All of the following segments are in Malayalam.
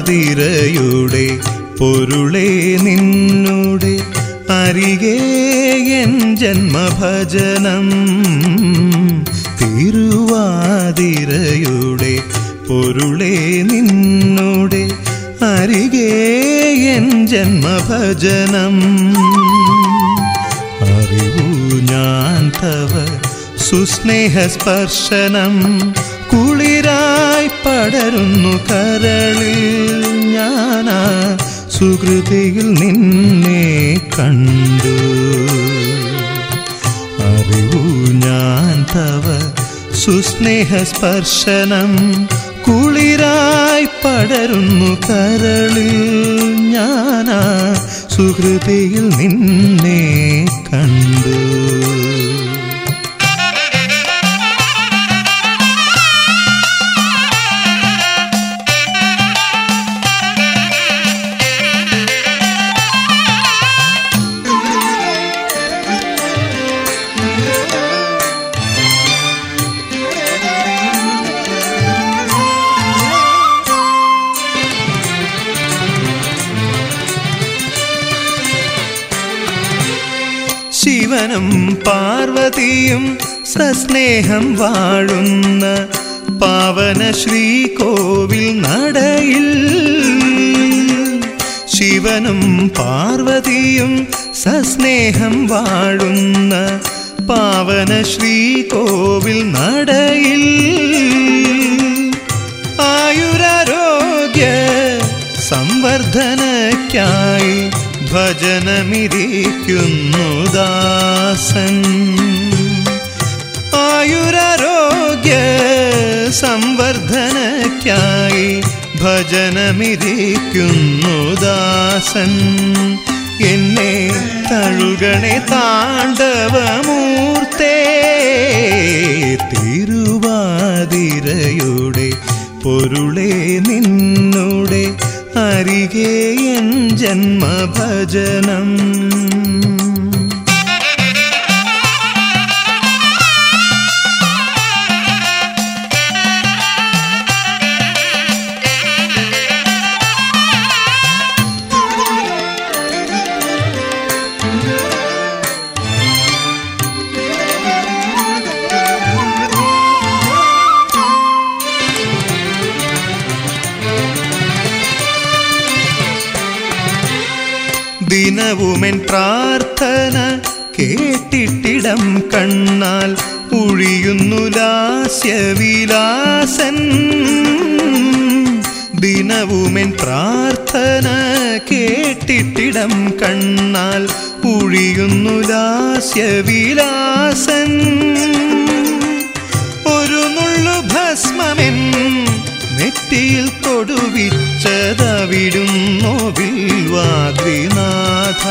തിരുവാതിരയുടെ പൊരുളേ നിന്നുടെ അരികെ എൻ ജന്മഭജനം തിരുവാതിരയുടെ പൊരുളേ നിന്നുടെ അരികെ എൻ ജന്മഭജനം അറിവു ഞാൻ തവ സുസ്നേഹസ്പർശനം കുളിരായി പടരുന്നു കരളിൽ ഞാനാ സുഹൃതിയിൽ നിന്നെ കണ്ടു അറിവു ഞാൻ തവ സുസ്നേഹസ്പർശനം കുളിരായി പടരുന്നു കരളിൽ ഞാനാ സുഹൃതിയിൽ നിന്നെ കണ്ടു ശിവനും പാർവതിയും സസ്നേഹം വാഴുന്ന പാവന ശ്രീകോവിൽ നടയിൽ ശിവനും പാർവതിയും സസ്നേഹം വാഴുന്ന പാവന ശ്രീകോവിൽ നടയിൽ ആയുരാരോഗ്യ സംവർദ്ധനയ്ക്കായി ഭജനമിരിക്കുന്നു ദാസൻ ആയുരാരോഗ്യ സംവർദ്ധനയ്ക്കായി ഭജനമിരിക്കുന്നു ദാസൻ എന്നെ തഴുകണേ താണ്ഡവമൂർത്തേ തിരുവാതിരയുടെ പൊരുളേ നിന്നുടെ അരികെ എൻ ജന്മഭജനം ദിനവുമെൻ പ്രാർത്ഥന കേട്ടിട്ടിടം കണ്ണാൽ ഒഴിയുന്നു ലാസ്യവിലാസൻ ദിനവുമെൻ പ്രാർത്ഥന കേട്ടിട്ടിടം കണ്ണാൽ ഒഴിയുന്നു ലാസ്യവിലാസൻ ഒരു നുള്ളു ഭസ്മമെൻ നെറ്റിയിൽ തൊടുവിച്ചതവിടുന്നോ വിൽവാദ്രിനാഥ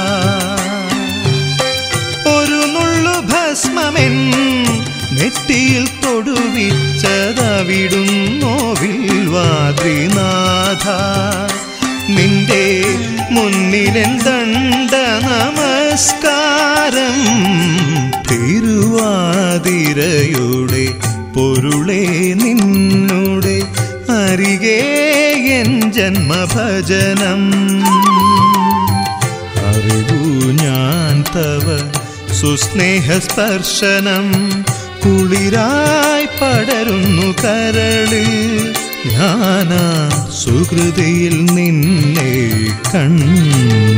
ഒരു നുള്ളു ഭസ്മമെൻ നെറ്റിയിൽ തൊടുവിച്ചതവിടുന്നോ വിൽവാദ്രിനാഥ നിന്റെ മുന്നിലെൻ ദണ്ഡ നമസ്കാരം തിരുവാതിരയുടെ പൊരുളേ നിന്നുടെ അരികെ എൻ ജന്മഭജനം അറിവു ഞാൻ തവ സുസ്നേഹസ്പർശനം കുളിരായി പടരുന്നു കരളിൽ ഞാനാ സുഹൃതിയിൽ നിന്നെ കണ്ടു